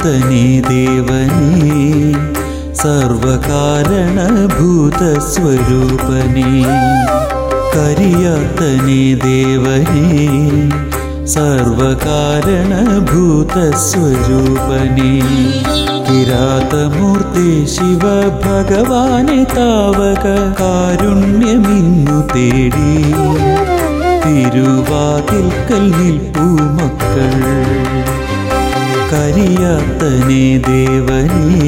കരിയാത്തനേ ദേവനേ സർവകാരണഭൂതസ്വരൂപനേ കരിയാത്തനേ ദേവനേ സർവകാരണഭൂതസ്വരൂപനേ കിരാതമൂർത്തി ശിവ ഭഗവാനെ താവക കാരുണ്യമിന്നു തേടി തിരുവാതിൽക്കൽ നിൽപ്പൂമക്കൾ കരിയാത്തനേ ദേവനേ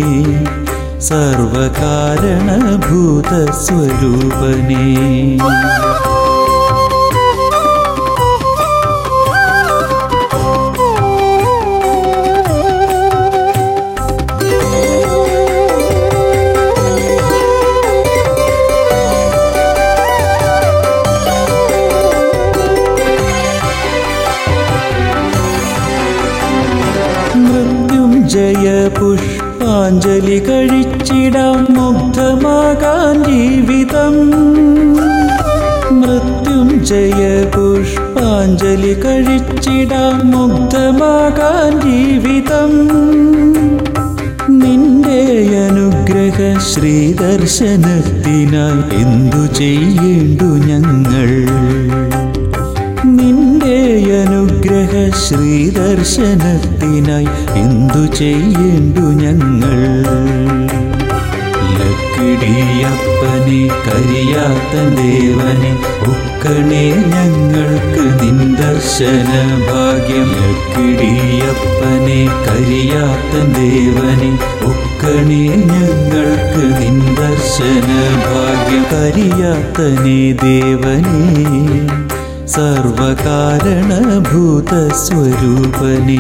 സർവകാരണഭൂതസ്വരൂപനേ മൃത്യുഞ്ജയ പുഷ്പാഞ്ജലി കഴിച്ചിടാം മുഗ്ധമാകാൻ ജീവിതം മൃത്യുഞ്ജയ പുഷ്പാഞ്ജലി കഴിച്ചിടാം മുഗ്ധമാകാൻ ജീവിതം നിന്റെ അനുഗ്രഹ ശ്രീദർശനത്തിനായി എന്തു ചെയ്യേണ്ടു ഞങ്ങൾ നിന്റെ അനുഗ്രഹ ശ്രീദർശനത്തിനായി എന്തു ചെയ്യേണ്ടു ഞങ്ങൾ ലക്കിടിയപ്പനെ കരിയാത്ത ദേവനെ ഒക്കണേ ഞങ്ങൾക്ക് നിൻ ദർശന ഭാഗ്യം ലക്കിടിയപ്പനെ കരിയാത്ത ദേവനെ ഒക്കണേ ഞങ്ങൾക്ക് നിൻ ദർശന ഭാഗ്യം കരിയാത്തനേ ദേവനേ സർവകാരണഭൂതസ്വരൂപനേ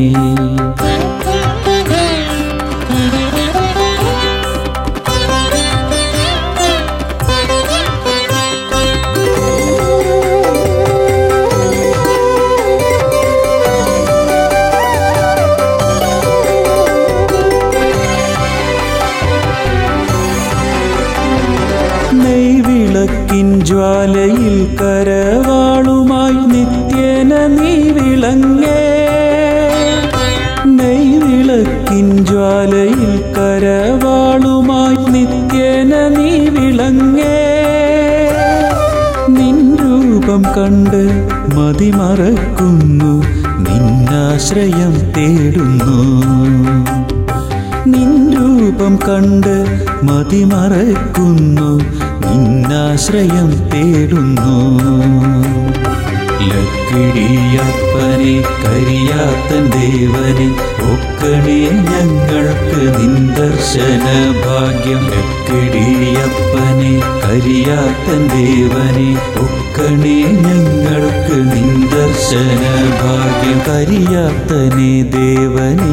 നെയ്വിളക്കിൻ ജ്വാലയിൽ കരവാളുമായി നിത്യേന നീ വിളങ്ങേ നെയ്വിളക്കിൻ ജ്വാലയിൽ കരവാളുമായി നിത്യേന നീ വിളങ്ങേ നിൻ രൂപം കണ്ട് മതിമറക്കുന്നു നിന്നാശ്രയം തേടുന്നു നിൻ രൂപം കണ്ട് മതിമറക്കുന്നു നിന്നാശ്രയം തേടുന്നു ലക്കിടിയപ്പനെ കരിയാത്തൻ ദേവനെ ഒക്കണേ ഞങ്ങൾക്ക് നിൻ ദർശന ഭാഗ്യം ലക്കിടിയപ്പനെ കരിയാത്തൻ ദേവനെ ഒക്കണേ ഞങ്ങൾക്ക് നിൻ ദർശന ഭാഗ്യം കരിയാത്തനെ ദേവനേ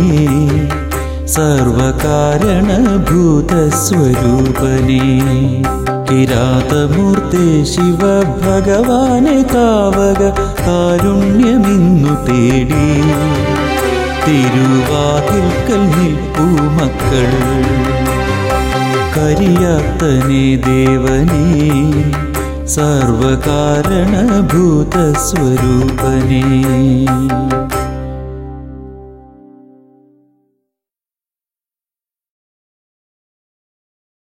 സർവകാരണഭൂതസ്വരൂപനേ കിരാതമൂർത്തി ശിവ ഭഗവാനെ താവക കാരുണ്യമിന്നു തേടി തിരുവാതിൽക്കൽ നിൽപ്പൂമക്കൾ കരിയാത്തനേ ദേവനേ സർവകാരണഭൂതസ്വരൂപനേ